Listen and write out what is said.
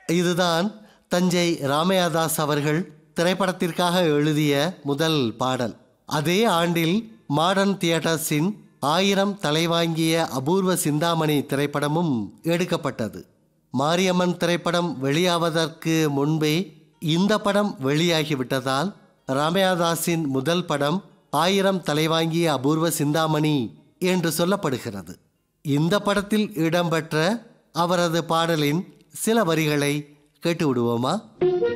இதுதான் தஞ்சை ராமையாதாஸ் அவர்கள் திரைப்படத்திற்காக எழுதிய முதல் பாடல் அதே ஆண்டில் மாடர்ன் தியேட்டர்ஸின் ஆயிரம் தலைவாங்கிய அபூர்வ சிந்தாமணி திரைப்படமும் எடுக்கப்பட்டது மாரியம்மன் திரைப்படம் வெளியாவதற்கு முன்பே இந்த படம் வெளியாகிவிட்டதால் ராமையாதாஸின் முதல் படம் ஆயிரம் தலைவாங்கிய அபூர்வ சிந்தாமணி என்று சொல்லப்படுகிறது இந்த படத்தில் இடம்பெற்ற அவரது பாடலின் சில வரிகளை கேட்டு விடுவோமா